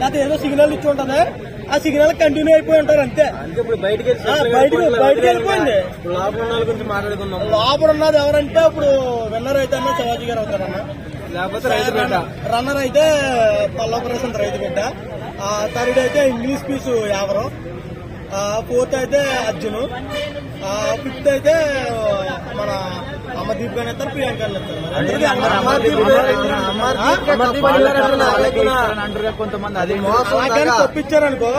లేకపోతే ఏదో సిగ్నల్ ఇచ్చి ఉంటది ఆ సిగ్నల్ కంటిన్యూ అయిపోయి ఉంటారు అంతే అందుకే ఇప్పుడు బయటికి వెళ్ళి ఆ, బయటికి బయటికి వెళ్ళిపోయింది ఇప్పుడు లోపల ఉన్న వాళ్ళ గురించి మాట్లాడుకుందాం లోపల ఉన్నది ఎవరంటే ఇప్పుడు విన్నర్ అయితే అన్న శివాజీ గారు అవుతారన్న లేకపోతే రైతు బిడ్డ రన్నర్ అయితే పల్లవ ప్రశాంత్ రైతు బిడ్డ ఆ, థర్డ్ అయితే ఇంగ్లీష్ పీసు యావరు ఆ, ఫోర్త్ అయితే అర్జున్ ఆ, ఫిఫ్త్ అయితే మన అమర్దీప్ గారు ఇస్తారు ప్రియాంక గారు ఇస్తారు మరి అందరికీ అమర్- అమర్దీప్ అమర్దీప్ అమర్దీప్ అంటారు కొంతమంది అది అలాగని తప్పించారనుకో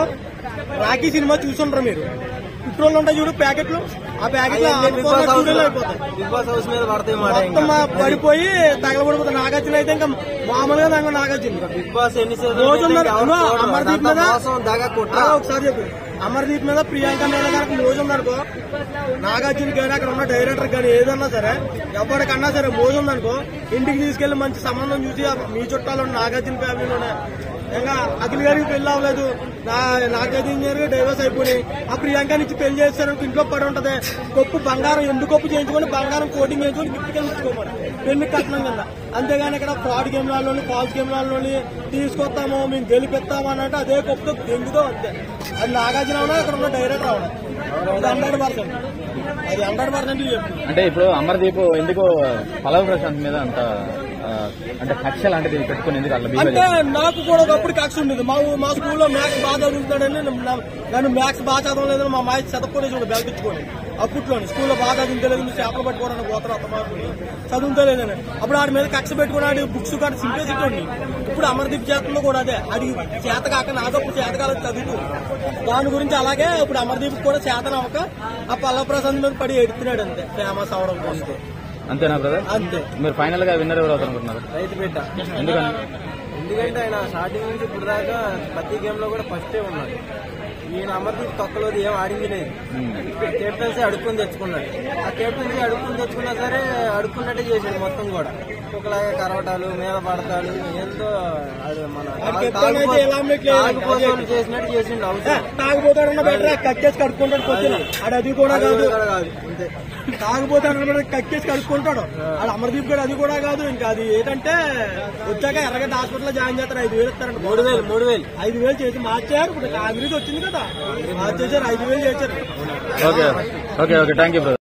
రాఖీ సినిమా చూసుంటారు మీరు పెట్రోల్ ఉంటాయి చూడు ప్యాకెట్లు ఆ ప్యాకెట్లు బిగ్ బాస్ హౌస్ చూడలే అయిపోతాయి బిగ్ బాస్ హౌస్ మీద పడతాయి మాట మొత్తం మా పడిపోయి తగలబడిపోతుంది నాగార్జున అయితే ఇంకా మామూలుగా దాంట్లో నాగార్జున బిగ్ బాస్ ఎన్ని సీజన్లు రోజు అయితే ఉన్నారు. ఇంకెవరు అమ్మా, చూడరు. అమర్దీప్ అదంతా మీద- మోసం దగ కుట్ర ఆ, ఒకసారి చెప్పు అమర్దీప్ మీద ప్రియాంక మీద కనుక మోజు ఉందనుకో నాగార్జున కానీ అక్కడ ఉన్న డైరెక్టర్ కానీ ఏదన్నా సరే ఎవరికన్నా సరే మోజు ఉందనుకో ఇంటికి తీసుకెళ్లి మంచి సంబంధం చూసి ఆ మీ చుట్టాలు ఉన్న నాగార్జున ఫ్యామిలీలోనే ఇంకా అఖిల్ గారికి పెళ్లి అవ్వలేదు నా నాగార్జున గారికి డైవర్స్ అయిపోయినాయి ఆ ప్రియాంక నుంచి పెళ్లి చేస్తారు ఇంట్లో పడి ఉంటది కొప్పు బంగారం ఎండు కొప్పు చేయించుకొని బంగారం కోటింగ్ చేయించుకొని గిఫ్ట్ కింద ఇచ్చుకోమని పెళ్లి కట్నం కింద అంతేగాని ఇక్కడ ఫ్రాడ్ గేమ్ లాలోని ఫాల్స్ గేమ్ లాలోని తీసుకొస్తాము మేము గెలిపిస్తాము అని అంటే అదే కొప్పుతో దెంగుతో అంతే అది నాగార్జున అవునా అక్కడ ఉన్న డైరెక్టర్ అవునా అది హండ్రెడ్ పర్సెంట్ అది హండ్రెడ్ పర్సెంట్ చెప్పు అంటే ఇప్పుడు అమర్దీప్ ఎందుకు పలవ ప్రశాంత్ మీద అంత ఆ, అంటే కక్ష లాంటిది పెట్టుకుని ఎందుకు అట్లా బిహేవ్ అంటే నాకు కూడా ఒకప్పుడు కక్ష ఉండేది మా ఊ- మా స్కూల్లో మ్యాథ్స్ బాగా చదువుతాడని నన్ను- నన్ను మ్యాథ్స్ బాగా చదవలేదని మా మాయ చదవకొని చూడు బెల్ట్ ఇచ్చుకొని అప్పట్లోని స్కూల్లో బాగా చదువుతలేదు నువ్వు చేపలు పట్టుకోవడానికి పోతారు అత్తమార్పులు చదువుతలేదని అప్పుడు ఆడి మీద కక్ష పెట్టుకుని ఆడి బుక్స్ కాదు సింపేసిటోండి ఇప్పుడు అమర్దీప్ చేతంలో కూడా అదే అది చేత కాక నాకప్పుడు చేత కాలేదు చదువు దాని గురించి అలాగే ఇప్పుడు అమర్దీప్ కూడా చేతన అవ్వక ఆ పల్ల ప్రసాద్ మీద పడి ఎడుతున్నాడు అంతే ఫేమస్ అవడం కోసం అంతేనా బ్రదర్ అంతే మీరు ఫైనల్ గా విన్నర్ ఎవరు అవుతారు అనుకుంటున్నారు రైతు బిడ్డ ఎందుకని ఎందుకంటే ఆయన స్టార్టింగ్ నుంచి ఇప్పుడు దాకా ప్రతి గేమ్ లో కూడా ఫస్టే ఉన్నాడు ఈయన అమర్దీప్ తొక్కలోది ఏం ఆడింది లేదు కెప్టెన్సీ అడుక్కుని తెచ్చుకున్నాడు ఆ కెప్టెన్సీ అడుక్కుని తెచ్చుకున్నా సరే అడుక్కున్నట్టే చేశాడు మొత్తం కూడా ఒకలాగా కరవటాలు మీద పడతాడు ఏందో అది మన వాడికి ఎప్పుడైనా అయితే ఎలా మెట్లు వేయాలి? తాగుబోతోళ్ళు చేసినట్టు చేసిండు అవసరం తాగిపోతాడన్న బెటర్ కక్కేసి కడుక్కుంటాడు పొద్దున అది అది కూడా అది కాదు కూడా కాదు అంతే తాగిపోతాడన్న కక్కేసి కడుక్కుంటాడు అది అమర్దీప్ గారు అది కూడా కాదు ఇంకా అది ఏంటంటే వచ్చాక ఎర్రగడ్డ హాస్పిటల్ జాయిన్ చేస్తారు ఐదు వేలు ఇస్తారంట మూడు వేలు మూడు వేలు ఐదు వేలు చేసి మార్చారు ఇప్పుడు కాంగ్రెస్ వచ్చింది కదా మార్చేసారు ఐదు వేలు చేశారు okay okay okay thank you brother